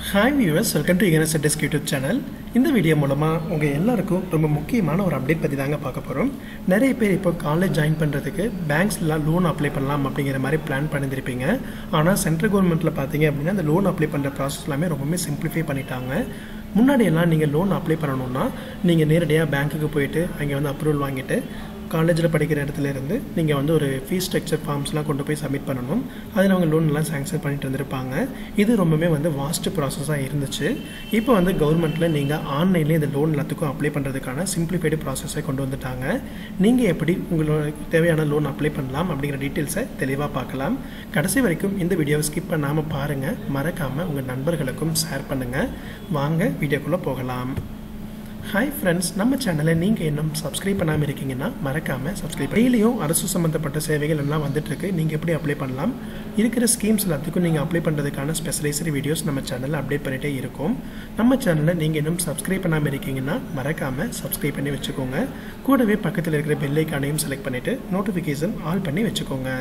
hi viewers welcome to இகனஸ் desk YouTube channel இந்த video மூலமாக உங்கள் எல்லாருக்கும் ரொம்ப முக்கியமான ஒரு அப்டேட் பற்றி தாங்க பார்க்க போகிறோம் நிறைய பேர் இப்போ காலேஜ் ஜாயின் பண்ணுறதுக்கு பேங்க்ஸ்லாம் லோன் அப்ளை பண்ணலாம் அப்படிங்கிற மாதிரி பிளான் பண்ணியிருப்பீங்க ஆனால் சென்ட்ரல் கவர்மெண்ட்டில் பார்த்தீங்க அப்படின்னா அந்த லோன் அப்ளை பண்ணுற ப்ராசஸ் எல்லாமே ரொம்பவே சிம்பிளிஃபை பண்ணிட்டாங்க முன்னாடி எல்லாம் நீங்கள் லோன் அப்ளை பண்ணணும்னா நீங்கள் நேரடியாக பேங்க்குக்கு போயிட்டு அங்கே வந்து அப்ரூவல் வாங்கிட்டு காலேஜில் படிக்கிற இடத்துல இருந்து நீங்கள் வந்து ஒரு ஃபீஸ் ஸ்ட்ரக்சர் ஃபார்ம்ஸ்லாம் கொண்டு போய் சப்மிட் பண்ணணும் அதில் அவங்க லோன்லாம் சேங்ஷன் பண்ணிட்டு இருந்திருப்பாங்க இது ரொம்பவே வந்து வாஸ்ட் ப்ராசஸாக இருந்துச்சு இப்போ வந்து கவர்மெண்ட்டில் நீங்கள் ஆன்லைன்லேயே இந்த லோன் எல்லாத்துக்கும் அப்ளை பண்ணுறதுக்கான சிம்பிளிஃபைடு ப்ராசஸை கொண்டு வந்துட்டாங்க நீங்கள் எப்படி உங்களோட தேவையான லோன் அப்ளை பண்ணலாம் அப்படிங்கிற டீட்டெயில்ஸை தெளிவாக பார்க்கலாம் கடைசி வரைக்கும் இந்த வீடியோவை ஸ்கிப் பண்ணாமல் பாருங்கள் மறக்காமல் உங்கள் நண்பர்களுக்கும் ஷேர் பண்ணுங்கள் வாங்க வீடியோக்குள்ளே போகலாம் ஹாய் ஃப்ரெண்ட்ஸ் நம்ம சேனலை நீங்கள் இன்னும் சப்ஸ்கிரைப் பண்ணாமல் இருக்கீங்கன்னா மறக்காமல் சப்ஸ்கிரைப் டெய்லியும் அரசு சம்மந்தப்பட்ட சேவைகள் எல்லாம் வந்துட்டு இருக்கு நீங்கள் எப்படி அப்ளை பண்ணலாம் இருக்கிற ஸ்கீம்ஸ் எல்லாத்துக்கும் நீங்கள் அப்ளை பண்ணுறதுக்கான ஸ்பெஷலைஸ்டு வீடியோஸ் நம்ம சேனலில் அப்டேட் பண்ணிகிட்டே இருக்கும் நம்ம சேனலில் நீங்கள் இன்னும் சப்ஸ்கிரைப் பண்ணாமல் இருக்கீங்கன்னா மறக்காமல் சப்ஸ்கிரைப் பண்ணி வச்சுக்கோங்க கூடவே பக்கத்தில் இருக்கிற பெல் ஐக்கானையும் செலக்ட் பண்ணிவிட்டு நோட்டிஃபிகேஷன் ஆல் பண்ணி வச்சுக்கோங்க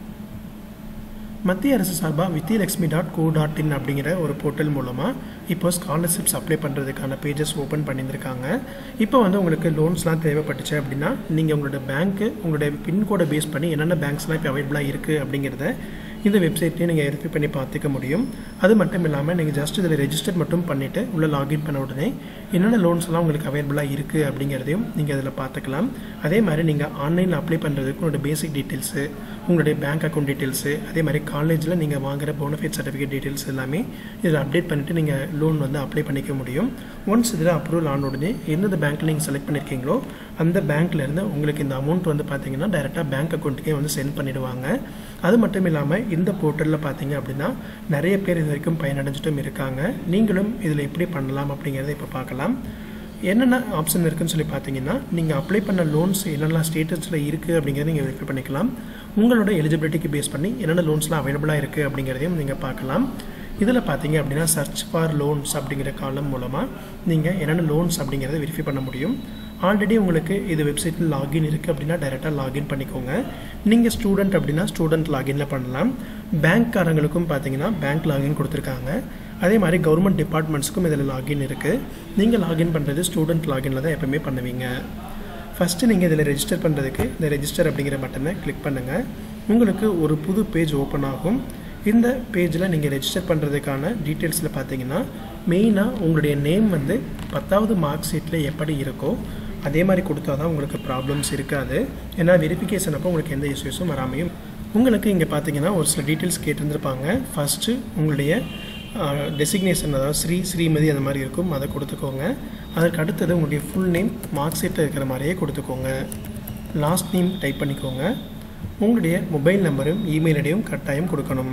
மத்திய அரசு சார்பாக வித்தியலக்ஷ்மி டாட் கோ டாட் இன் அப்படிங்கிற ஒரு போர்ட்டல் மூலமாக இப்போ ஸ்காலர்ஷிப்ஸ் அப்ளை பண்ணுறதுக்கான பேஜஸ் ஓப்பன் பண்ணியிருக்காங்க இப்போ வந்து உங்களுக்கு லோன்ஸ்லாம் தேவைப்பட்டுச்சு அப்படின்னா நீங்கள் உங்களோட பேங்க்கு உங்களுடைய பின்கோடை பேஸ் பண்ணி என்னென்ன பேங்க்ஸ்லாம் இப்போ அவைலபிளாக இருக்குது அப்படிங்கிறத இந்த வெப்சைட்லேயே நீங்கள் வெரிஃபை பண்ணி பார்த்துக்க முடியும் அது மட்டும் இல்லாமல் நீங்கள் ஜஸ்ட் இதில் ரெஜிஸ்டர் மட்டும் பண்ணிவிட்டு உள்ளே லாகின் பண்ண உடனே என்னென்ன லோன்ஸ்லாம் உங்களுக்கு அவைலபிளாக இருக்குது அப்படிங்கிறதையும் நீங்கள் அதில் பார்த்துக்கலாம் அதே மாதிரி நீங்கள் ஆன்லைனில் அப்ளை பண்ணுறதுக்கு உங்களோட பேசிக் டீட்டெயில்ஸு உங்களுடைய பேங்க் அக்கௌண்ட் டீட்டெயில்ஸு அதே மாதிரி காலேஜில் நீங்கள் வாங்குற போனஃபைட் சர்டிஃபிகேட் டீட்டெயில்ஸ் எல்லாமே இதில் அப்டேட் பண்ணிவிட்டு நீங்கள் லோன் வந்து அப்ளை பண்ணிக்க முடியும் ஒன்ஸ் இதில் அப்ரூவல் ஆன உடனே எந்தெந்த பேங்க்கில் நீங்கள் செலக்ட் பண்ணியிருக்கீங்களோ அந்த பேங்க்லேருந்து உங்களுக்கு இந்த அமௌண்ட் வந்து பார்த்தீங்கன்னா டைரெக்டாக பேங்க் அக்கௌண்ட்டுக்கே வந்து சென்ட் பண்ணிடுவாங்க அது மட்டும் இல்லாமல் இந்த போர்ட்டலில் பார்த்தீங்க அப்படின்னா நிறைய பேர் இது வரைக்கும் பயனடைஞ்சிட்டும் இருக்காங்க நீங்களும் இதில் எப்படி பண்ணலாம் அப்படிங்கிறத இப்போ பார்க்கலாம் என்னென்ன ஆப்ஷன் இருக்குன்னு சொல்லி பார்த்தீங்கன்னா நீங்கள் அப்ளை பண்ண லோன்ஸ் என்னென்ன ஸ்டேட்டஸில் இருக்குது அப்படிங்கிறத நீங்கள் வெரிஃபை பண்ணிக்கலாம் உங்களோட எலிஜிபிலிட்டிக்கு பேஸ் பண்ணி என்னென்ன லோன்ஸ்லாம் அவைலபிளாக இருக்குது அப்படிங்கிறதையும் நீங்கள் பார்க்கலாம் இதில் பார்த்தீங்க அப்படின்னா சர்ச் ஃபார் லோன்ஸ் அப்படிங்கிற காலம் மூலமாக நீங்கள் என்னென்ன லோன்ஸ் அப்படிங்கிறத வெரிஃபை பண்ண முடியும் ஆல்ரெடி உங்களுக்கு இது வெப்சைட்டில் லாகின் இருக்குது அப்படின்னா டைரெக்டாக லாகின் பண்ணிக்கோங்க நீங்கள் ஸ்டூடெண்ட் அப்படின்னா ஸ்டூடெண்ட் லாகினில் பண்ணலாம் பேங்க்காரங்களுக்கும் பார்த்தீங்கன்னா பேங்க் லாகின் கொடுத்துருக்காங்க அதே மாதிரி கவர்மெண்ட் டிபார்ட்மெண்ட்ஸுக்கும் இதில் லாகின் இருக்குது நீங்கள் லாகின் பண்ணுறது ஸ்டூடெண்ட் லாகினில் தான் எப்பவுமே பண்ணுவீங்க ஃபஸ்ட்டு நீங்கள் இதில் ரெஜிஸ்டர் பண்ணுறதுக்கு இந்த ரெஜிஸ்டர் அப்படிங்கிற பட்டனை கிளிக் பண்ணுங்கள் உங்களுக்கு ஒரு புது பேஜ் ஓப்பன் ஆகும் இந்த பேஜில் நீங்கள் ரெஜிஸ்டர் பண்ணுறதுக்கான டீட்டெயில்ஸில் பார்த்தீங்கன்னா மெயினாக உங்களுடைய நேம் வந்து பத்தாவது மார்க் ஷீட்டில் எப்படி இருக்கோ அதே மாதிரி கொடுத்தா தான் உங்களுக்கு ப்ராப்ளம்ஸ் இருக்காது ஏன்னா வெரிஃபிகேஷன் அப்போ உங்களுக்கு எந்த இஷ்யூஸும் வராமையும் உங்களுக்கு இங்கே பார்த்தீங்கன்னா ஒரு சில டீட்டெயில்ஸ் கேட்டிருந்துருப்பாங்க ஃபஸ்ட்டு உங்களுடைய டெசிக்னேஷன் அதாவது ஸ்ரீ ஸ்ரீமதி அந்த மாதிரி இருக்கும் அதை கொடுத்துக்கோங்க அதற்கு அடுத்தது உங்களுடைய ஃபுல் நேம் மார்க் ஷீட்டில் இருக்கிற மாதிரியே கொடுத்துக்கோங்க லாஸ்ட் நேம் டைப் பண்ணிக்கோங்க உங்களுடைய மொபைல் நம்பரும் இமெயில் ஐடியும் கட்டாயம் கொடுக்கணும்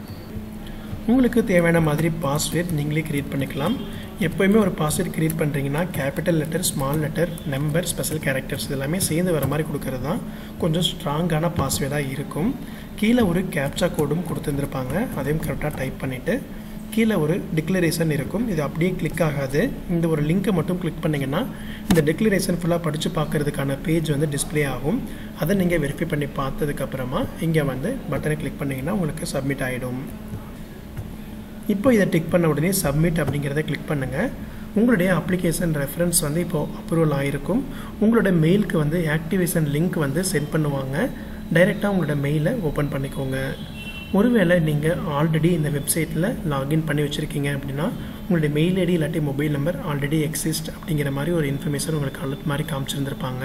உங்களுக்கு தேவையான மாதிரி பாஸ்வேர்ட் நீங்களே க்ரியேட் பண்ணிக்கலாம் எப்போயுமே ஒரு பாஸ்வேர்ட் க்ரியேட் பண்ணுறீங்கன்னா capital letter small letter number special characters இதெல்லாமே சேர்ந்து வர மாதிரி கொடுக்கறது தான் கொஞ்சம் ஸ்ட்ராங்கான பாஸ்வேர்டாக இருக்கும் கீழே ஒரு கேப்சா கோடும் கொடுத்துருந்துருப்பாங்க அதையும் கரெக்டாக டைப் பண்ணிவிட்டு கீழே ஒரு டிக்ளரேஷன் இருக்கும் இது அப்படியே கிளிக் ஆகாது இந்த ஒரு லிங்க்கை மட்டும் கிளிக் பண்ணிங்கன்னா இந்த டிக்ளரேஷன் ஃபுல்லாக படித்து பார்க்குறதுக்கான பேஜ் வந்து டிஸ்பிளே ஆகும் அதை நீங்கள் வெரிஃபை பண்ணி பார்த்ததுக்கப்புறமா இங்கே வந்து பட்டனை கிளிக் பண்ணிங்கன்னா உங்களுக்கு சப்மிட் ஆகிடும் இப்போ இதை டிக் பண்ண உடனே சப்மிட் அப்படிங்கிறத கிளிக் பண்ணுங்கள் உங்களுடைய அப்ளிகேஷன் ரெஃபரன்ஸ் வந்து இப்போது அப்ரூவல் ஆகிருக்கும் உங்களோட மெயிலுக்கு வந்து ஆக்டிவேஷன் லிங்க் வந்து சென்ட் பண்ணுவாங்க டைரெக்டாக உங்களோட மெயிலை ஓப்பன் பண்ணிக்கோங்க ஒருவேளை நீங்கள் ஆல்ரெடி இந்த வெப்சைட்டில் லாகின் பண்ணி வச்சுருக்கீங்க அப்படின்னா உங்களுடைய மெயில் ஐடி இல்லாட்டி மொபைல் நம்பர் ஆல்ரெடி எக்ஸிஸ்ட் அப்படிங்கிற மாதிரி ஒரு இன்ஃபர்மேஷன் உங்களுக்கு அலர்ட் மாதிரி காமிச்சிருந்துருப்பாங்க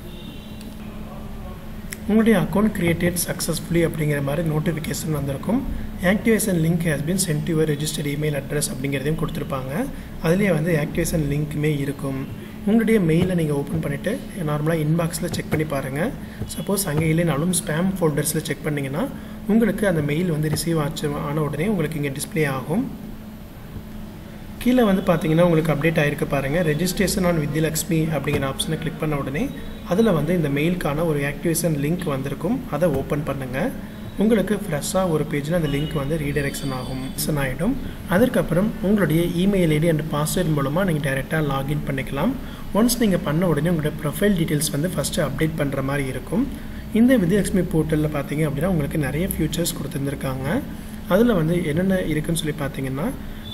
உங்களுடைய அக்கௌண்ட் கிரியேட்டட் சக்ஸஸ்ஃபுல்லி அப்படிங்கிற மாதிரி நோட்டிஃபிகேஷன் வந்திருக்கும் activation link has been sent your registered email address அப்படிங்கிறதையும் கொடுத்துருப்பாங்க அதுலேயே வந்து ஆக்டிவேஷன் லிங்க்குமே இருக்கும் உங்களுடைய மெயிலை நீங்கள் ஓப்பன் பண்ணிவிட்டு நார்மலாக இன்பாக்ஸில் செக் பண்ணி பாருங்கள் சப்போஸ் அங்கே இல்லைனாலும் ஸ்பேம் ஃபோல்டர்ஸில் செக் பண்ணிங்கன்னா உங்களுக்கு அந்த மெயில் வந்து ரிசீவ் ஆச்சு ஆன உடனே உங்களுக்கு இங்கே டிஸ்பிளே ஆகும் கீழே வந்து பார்த்தீங்கன்னா உங்களுக்கு அப்டேட் ஆகிருக்கு பாருங்கள் ரெஜிஸ்ட்ரேஷன் ஆன் வித்யலக்ஷ்மி அப்படிங்கிற ஆப்ஷனை கிளிக் பண்ண உடனே அதில் வந்து இந்த மெயிலுக்கான ஒரு ஆக்டிவேஷன் லிங்க் வந்திருக்கும் அதை ஓப்பன் பண்ணுங்கள் உங்களுக்கு ஃப்ரெஷ்ஷாக ஒரு பேஜில் அந்த லிங்க் வந்து ரீடைரெக்ஷன் ஆகும் மிஷன் ஆகிடும் அதற்கப்புறம் உங்களுடைய இமெயில் ஐடி அண்ட் பாஸ்வேர்ட் மூலமாக நீங்கள் டைரெக்டாக லாகின் பண்ணிக்கலாம் ஒன்ஸ் நீங்கள் பண்ண உடனே உங்களுடைய ப்ரொஃபைல் டீட்டெயில்ஸ் வந்து ஃபஸ்ட்டு அப்டேட் பண்ணுற மாதிரி இருக்கும் இந்த விஜயலட்சுமி போர்ட்டலில் பார்த்தீங்க அப்படின்னா உங்களுக்கு நிறைய ஃபியூச்சர்ஸ் கொடுத்துருந்துருக்காங்க அதில் வந்து என்னென்ன இருக்குன்னு சொல்லி பார்த்தீங்கன்னா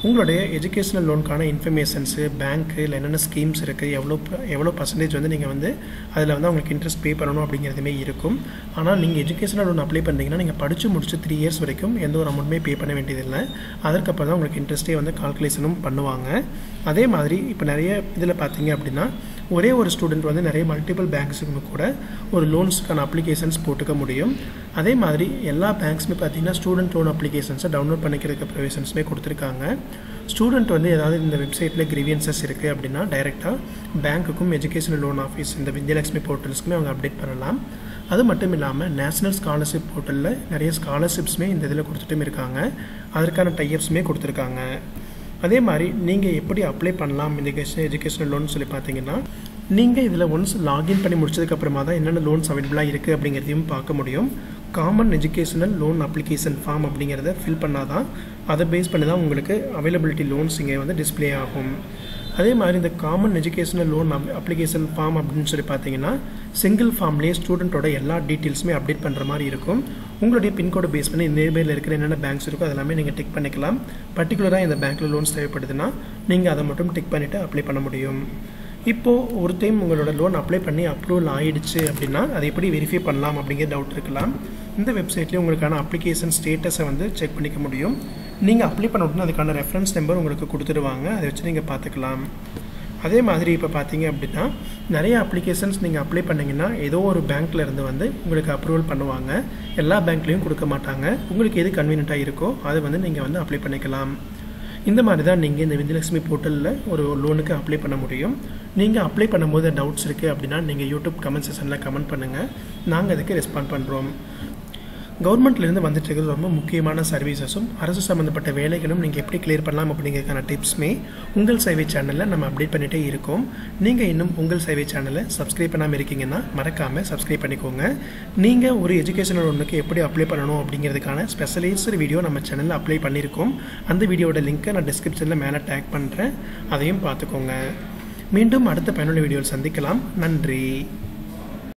உங்களுடைய எஜுகேஷனல் லோனுக்கான இன்ஃபர்மேஷன்ஸு பேங்க்கு இல்லை என்னென்ன ஸ்கீம்ஸ் இருக்குது எவ்வளோ எவ்வளோ பர்சன்டேஜ் வந்து நீங்கள் வந்து அதில் வந்து உங்களுக்கு இன்ட்ரெஸ்ட் பே பண்ணணும் அப்படிங்கிறதுமே இருக்கும் ஆனால் நீங்கள் எஜுகேஷனல் லோன் அப்ளை பண்ணுறீங்கன்னா நீங்கள் படித்து முடிச்சு த்ரீ இயர்ஸ் வரைக்கும் எந்த ஒரு அமௌண்ட்டுமே பே பண்ண வேண்டியதில்லை அதற்கப்புறம் தான் உங்களுக்கு இன்ட்ரெஸ்ட்டே வந்து கால்குலேஷனும் பண்ணுவாங்க அதே மாதிரி இப்போ நிறைய இதில் பார்த்தீங்க அப்படின்னா ஒரே ஒரு ஸ்டூடெண்ட் வந்து நிறைய மல்டிபிள் பேங்க்ஸுக்கு கூட ஒரு லோன்ஸுக்கான அப்ளிகேஷன்ஸ் போட்டுக்க முடியும் அதே மாதிரி எல்லா பேங்க்ஸுமே பார்த்தீங்கன்னா ஸ்டூடெண்ட் லோன் அப்ளிகேஷன்ஸை டவுன்லோட் பண்ணிக்கிறதுக்கு ப்ரொவிஷன்ஸுமே கொடுத்துருக்காங்க ஸ்டூடெண்ட் வந்து ஏதாவது இந்த வெப்சைட்டில் கிரிவியன்சஸ் இருக்குது அப்படின்னா டைரெக்டாக பேங்க்குக்கும் எஜுகேஷனல் லோன் ஆஃபீஸ் இந்த வித்யலட்சுமி போர்ட்டல்ஸ்க்குமே அவங்க அப்டேட் பண்ணலாம் அது மட்டும் இல்லாமல் நேஷனல் ஸ்காலர்ஷிப் போர்ட்டலில் நிறைய ஸ்காலர்ஷிப்ஸுமே இந்த இதில் கொடுத்துட்டும் இருக்காங்க அதற்கான டைப்ஸுமே கொடுத்துருக்காங்க அதே மாதிரி நீங்கள் எப்படி அப்ளை பண்ணலாம் இந்த எஜுகேஷனல் லோன் சொல்லி பார்த்தீங்கன்னா நீங்கள் இதில் ஒன்ஸ் லாகின் பண்ணி முடிச்சதுக்கப்புறமா தான் என்னென்ன லோன்ஸ் அவைலபிளாக இருக்குது அப்படிங்கிறதையும் பார்க்க முடியும் common educational loan application form அப்படிங்கிறத ஃபில் பண்ணால் தான் அதை பேஸ் பண்ணி தான் உங்களுக்கு அவைலபிலிட்டி லோன்ஸ் இங்கே வந்து டிஸ்பிளே ஆகும் அதே மாதிரி இந்த common educational loan application form அப்படின்னு சொல்லி பார்த்தீங்கன்னா சிங்கிள் ஃபார்ம்லேயே ஸ்டூடெண்ட்டோட எல்லா டீட்டெயில்ஸுமே அப்டேட் பண்ணுற மாதிரி இருக்கும் உங்களுடைய பின்கோடை பேஸ் பண்ணி நியர்பையில் இருக்கிற என்னென்ன பேங்க்ஸ் இருக்கோ அதெல்லாமே நீங்கள் டிக் பண்ணிக்கலாம் பர்டிகுலராக இந்த பேங்க்கில் லோன்ஸ் தேவைப்படுதுன்னா நீங்கள் அதை மட்டும் டிக் பண்ணிவிட்டு அப்ளை பண்ண முடியும் இப்போது ஒரு டைம் உங்களோட லோன் அப்ளை பண்ணி அப்ரூவல் ஆயிடுச்சு அப்படின்னா அதை எப்படி வெரிஃபை பண்ணலாம் அப்படிங்கிற டவுட் இருக்கலாம் இந்த வெப்சைட்லேயே உங்களுக்கான அப்ளிகேஷன் ஸ்டேட்டஸை வந்து செக் பண்ணிக்க முடியும் நீங்கள் அப்ளை பண்ண உடனே அதுக்கான ரெஃபரன்ஸ் நம்பர் உங்களுக்கு கொடுத்துருவாங்க அதை வச்சு நீங்கள் பார்த்துக்கலாம் அதே மாதிரி இப்போ பார்த்தீங்க அப்படின்னா நிறைய அப்ளிகேஷன்ஸ் நீங்கள் அப்ளை பண்ணிங்கன்னா ஏதோ ஒரு பேங்க்கில் இருந்து வந்து உங்களுக்கு அப்ரூவல் பண்ணுவாங்க எல்லா பேங்க்லேயும் கொடுக்க மாட்டாங்க உங்களுக்கு எது கன்வீனியண்ட்டாக இருக்கோ அதை வந்து நீங்கள் வந்து அப்ளை பண்ணிக்கலாம் இந்த மாதிரி தான் நீங்கள் இந்த வித்யலட்சுமி போர்ட்டலில் ஒரு லோனுக்கு அப்ளை பண்ண முடியும் நீங்கள் அப்ளை பண்ணும்போது டவுட்ஸ் இருக்குது அப்படின்னா நீங்கள் யூடியூப் கமெண்ட் செஷனில் கமெண்ட் பண்ணுங்கள் நாங்கள் அதுக்கு ரெஸ்பாண்ட் பண்ணுறோம் கவர்மெண்ட்லேருந்து வந்துட்டு இருக்கிறது ரொம்ப முக்கியமான சர்வீசஸும் அரசு சம்மந்தப்பட்ட வேலைகளும் நீங்கள் எப்படி கிளியர் பண்ணலாம் அப்படிங்கிறதுக்கான டிப்ஸுமே உங்கள் சேவை சேனலில் நம்ம அப்டேட் பண்ணிகிட்டே இருக்கோம் நீங்கள் இன்னும் உங்கள் சேவை சேனலை சப்ஸ்கிரைப் பண்ணாமல் இருக்கீங்கன்னா மறக்காமல் சப்ஸ்கிரைப் பண்ணிக்கோங்க நீங்கள் ஒரு எஜுகேஷனல் ஒன்றுக்கு எப்படி அப்ளை பண்ணணும் அப்படிங்கிறதுக்கான ஸ்பெஷலைஸ்டு வீடியோ நம்ம சேனலில் அப்ளை பண்ணியிருக்கோம் அந்த வீடியோட லிங்க்கை நான் டிஸ்கிரிப்ஷனில் மேலே டேக் பண்ணுறேன் அதையும் பார்த்துக்கோங்க மீண்டும் அடுத்த பயனுள்ள வீடியோவில் சந்திக்கலாம் நன்றி